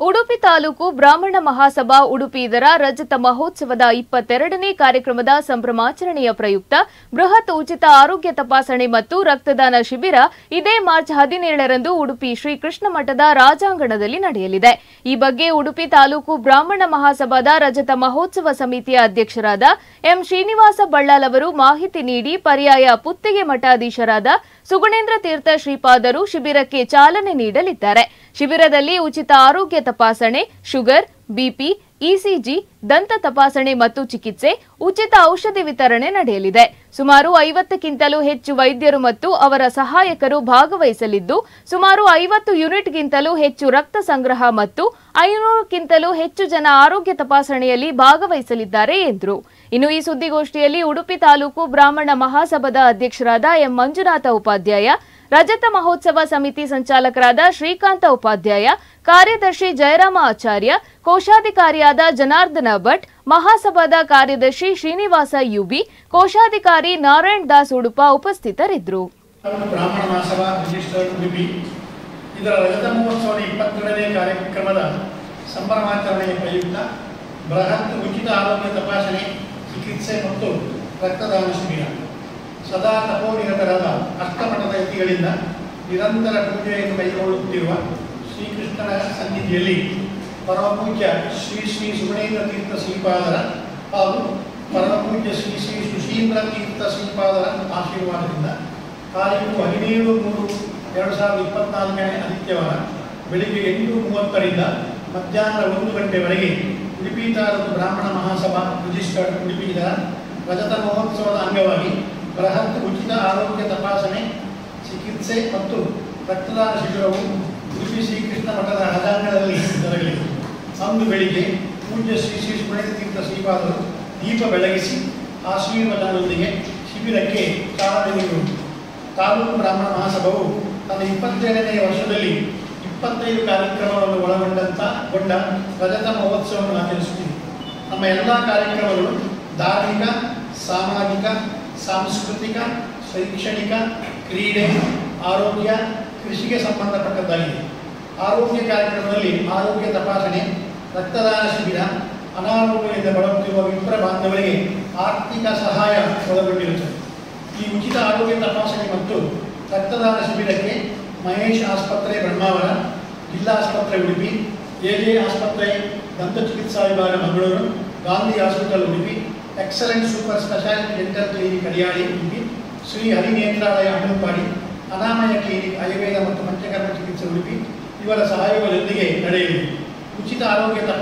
ಉಡುಪಿ ತಾಲೂಕು ಬ್ರಾಹ್ಮಣ ಮಹಾಸಭಾ ಉಡುಪಿ ಇದರ ರಜತ ಮಹೋತ್ಸವದ ಇಪ್ಪತ್ತೆರಡನೇ ಕಾರ್ಯಕ್ರಮದ ಸಂಭ್ರಮಾಚರಣೆಯ ಪ್ರಯುಕ್ತ ಬೃಹತ್ ಉಚಿತ ಆರೋಗ್ಯ ತಪಾಸಣೆ ಮತ್ತು ರಕ್ತದಾನ ಶಿಬಿರ ಇದೇ ಮಾರ್ಚ್ ಹದಿನೇಳರಂದು ಉಡುಪಿ ಶ್ರೀಕೃಷ್ಣ ಮಠದ ರಾಜಾಂಗಣದಲ್ಲಿ ನಡೆಯಲಿದೆ ಈ ಬಗ್ಗೆ ಉಡುಪಿ ತಾಲೂಕು ಬ್ರಾಹ್ಮಣ ಮಹಾಸಭಾದ ರಜತ ಮಹೋತ್ಸವ ಸಮಿತಿಯ ಅಧ್ಯಕ್ಷರಾದ ಎಂ ಶ್ರೀನಿವಾಸ ಬಳ್ಳಾಲ್ ಅವರು ಮಾಹಿತಿ ನೀಡಿ ಪರ್ಯಾಯ ಪುತ್ತಿಗೆ ಮಠಾಧೀಶರಾದ ಸುಗುಣೇಂದ್ರ ತೀರ್ಥ ಶ್ರೀಪಾದರು ಶಿಬಿರಕ್ಕೆ ಚಾಲನೆ ನೀಡಲಿದ್ದಾರೆ ಶಿಬಿರದಲ್ಲಿ ಉಚಿತ ಆರೋಗ್ಯ ತಪಾಸಣೆ ಶುಗರ್ ಬಿಪಿ ಇಸಿಜಿ ದಂತ ತಪಾಸಣೆ ಮತ್ತು ಚಿಕಿತ್ಸೆ ಉಚಿತ ಔಷಧಿ ವಿತರಣೆ ನಡೆಯಲಿದೆ ಸುಮಾರು ಐವತ್ತಕ್ಕಿಂತಲೂ ಹೆಚ್ಚು ವೈದ್ಯರು ಮತ್ತು ಅವರ ಸಹಾಯಕರು ಭಾಗವಹಿಸಲಿದ್ದು ಸುಮಾರು ಐವತ್ತು ಯೂನಿಟ್ಗಿಂತಲೂ ಹೆಚ್ಚು ರಕ್ತ ಸಂಗ್ರಹ ಮತ್ತು ಐನೂರಕ್ಕಿಂತಲೂ ಹೆಚ್ಚು ಜನ ಆರೋಗ್ಯ ತಪಾಸಣೆಯಲ್ಲಿ ಭಾಗವಹಿಸಲಿದ್ದಾರೆ ಎಂದರು ಇನ್ನು ಈ ಸುದ್ದಿಗೋಷ್ಠಿಯಲ್ಲಿ ಉಡುಪಿ ತಾಲೂಕು ಬ್ರಾಹ್ಮಣ ಮಹಾಸಭಾದ ಅಧ್ಯಕ್ಷರಾದ ಎಂ ಮಂಜುನಾಥ ಉಪಾಧ್ಯಾಯ ರಜತ ಮಹೋತ್ಸವ ಸಮಿತಿ ಸಂಚಾಲಕರಾದ ಶ್ರೀಕಾಂತ ಉಪಾಧ್ಯಾಯ ಕಾರ್ಯದರ್ಶಿ ಜಯರಾಮ ಆಚಾರ್ಯ ಕೋಶಾಧಿಕಾರಿಯಾದ ಜನಾರ್ದನ ಭಟ್ ಮಹಾಸಭಾದ ಕಾರ್ಯದರ್ಶಿ ಶ್ರೀನಿವಾಸ ಯುಬಿ ಕೋಶಾಧಿಕಾರಿ ನಾರಾಯಣ್ ದಾಸ್ ಉಡುಪ ಉಪಸ್ಥಿತರಿದ್ದರು ಬ್ರಾಹ್ಮಣ ಮಹಾಸಭಾ ರಿಜಿಸ್ಟರ್ ಉಡುಪಿ ಇದರ ರಜತ ಮಹೋತ್ಸವದ ಇಪ್ಪತ್ತೆರಡನೇ ಕಾರ್ಯಕ್ರಮದ ಸಂಭ್ರಮಾಚರಣೆಯ ಪ್ರಯುಕ್ತ ಬೃಹತ್ ಉಚಿತ ಆರೋಗ್ಯ ತಪಾಸಣೆ ಚಿಕಿತ್ಸೆ ಮತ್ತು ರಕ್ತದಾನ ಶಿಬಿರ ಸದಾ ತಪೋನಿರತರಾದ ಅಷ್ಟಮಠದ ಯತಿಗಳಿಂದ ನಿರಂತರ ಪೂಜೆಯನ್ನು ಕೈಗೊಳ್ಳುತ್ತಿರುವ ಶ್ರೀಕೃಷ್ಣನ ಸನ್ನಿಧಿಯಲ್ಲಿ ಪರಮಪೂಜ್ಯ ಶ್ರೀ ಶ್ರೀ ಸುಗುಣೇಂದ್ರ ತೀರ್ಥ ಶ್ರೀಪಾದರ ಹಾಗೂ ಪರಮಪೂಜ್ಯ ಶ್ರೀ ಶ್ರೀ ಸುಶೀಂದ್ರ ತೀರ್ಥ ಶ್ರೀಪಾದರ ಆಶೀರ್ವಾದದಿಂದ ತಾರೀಕು ಹದಿನೇಳು ಮೂರು ಎರಡು ಸಾವಿರದ ಇಪ್ಪತ್ನಾಲ್ಕನೇ ಆದಿತ್ಯವಾರ ಬೆಳಿಗ್ಗೆ ಎಂಟು ಮೂವತ್ತರಿಂದ ಮಧ್ಯಾಹ್ನ ಒಂದು ಗಂಟೆವರೆಗೆ ಉಡುಪಿ ತಾಲೂಕು ಬ್ರಾಹ್ಮಣ ಮಹಾಸಭಾ ರಿಜಿಸ್ಟರ್ಡ್ ಉಡುಪಿ ಇದರ ರಜತ ಮಹೋತ್ಸವದ ಅಂಗವಾಗಿ ಬೃಹತ್ ಉಚಿತ ಆರೋಗ್ಯ ತಪಾಸಣೆ ಚಿಕಿತ್ಸೆ ಮತ್ತು ರಕ್ತದಾನ ಶಿಬಿರವು ಉಡುಪಿ ಶ್ರೀಕೃಷ್ಣ ಮಠದ ಹಜಾಂಗಣದಲ್ಲಿ ಜರಗಲಿದೆ ಅಂದು ಬೆಳಿಗ್ಗೆ ಪೂಜ್ಯ ಶ್ರೀ ಶ್ರೀ ಸುಗಣೇಂದ್ರ ತೀರ್ಥ ಶ್ರೀಪಾದರು ದೀಪ ಬೆಳಗಿಸಿ ಆಶೀರ್ವಾದದೊಂದಿಗೆ ಶಿಬಿರಕ್ಕೆ ಚಾಲನೆ ನೀಡುವುದು ತಾಲೂಕು ಬ್ರಾಹ್ಮಣ ಮಹಾಸಭಾವು ತನ್ನ ಇಪ್ಪತ್ತೇಳನೇ ವರ್ಷದಲ್ಲಿ ಇಪ್ಪತ್ತೈದು ಕಾರ್ಯಕ್ರಮಗಳನ್ನು ಒಳಗೊಂಡಂತ ಗೊಂಡ ರಜತ ಮಹೋತ್ಸವವನ್ನು ಆಚರಿಸುತ್ತಿದೆ ನಮ್ಮ ಎಲ್ಲ ಕಾರ್ಯಕ್ರಮಗಳು ಧಾರ್ಮಿಕ ಸಾಮಾಜಿಕ ಸಾಂಸ್ಕೃತಿಕ ಶೈಕ್ಷಣಿಕ ಕ್ರೀಡೆ ಆರೋಗ್ಯ ಕೃಷಿಗೆ ಸಂಬಂಧಪಟ್ಟದ್ದಾಗಿದೆ ಆರೋಗ್ಯ ಕಾರ್ಯಕ್ರಮದಲ್ಲಿ ಆರೋಗ್ಯ ತಪಾಸಣೆ ರಕ್ತದಾನ ಶಿಬಿರ ಅನಾರೋಗ್ಯದಿಂದ ಬಳಲುತ್ತಿರುವ ವಿಪ್ರ ಬಾಂಧವರಿಗೆ ಆರ್ಥಿಕ ಸಹಾಯ ಒಳಗೊಂಡಿರುತ್ತದೆ ಈ ಉಚಿತ ಆರೋಗ್ಯ ತಪಾಸಣೆ ಮತ್ತು ರಕ್ತದಾನ ಶಿಬಿರಕ್ಕೆ ಮಹೇಶ್ ಆಸ್ಪತ್ರೆ ಬ್ರಹ್ಮಾವರ ಜಿಲ್ಲಾ ಆಸ್ಪತ್ರೆ ಉಡುಪಿ ಎಜೆ ಆಸ್ಪತ್ರೆ ದಂತ ಚಿಕಿತ್ಸಾ ವಿಭಾಗ Mangaluru Gandhi hospital Udupi excellent super speciality dental clinic Adiyali Udupi Shri Harinetralaya Hannupadi Anamaya clinic Ayurveda ಮತ್ತು ಪಂಚಕರ್ಮ ಚಿಕಿತ್ಸೆ ಉಡುಪಿ ಇವರ ಸಹಯೋಗದೊಂದಿಗೆ ನಡೆಯಲಿದೆ ಉಚಿತ ಆರೋಗ್ಯ ತಪಾಸಣೆ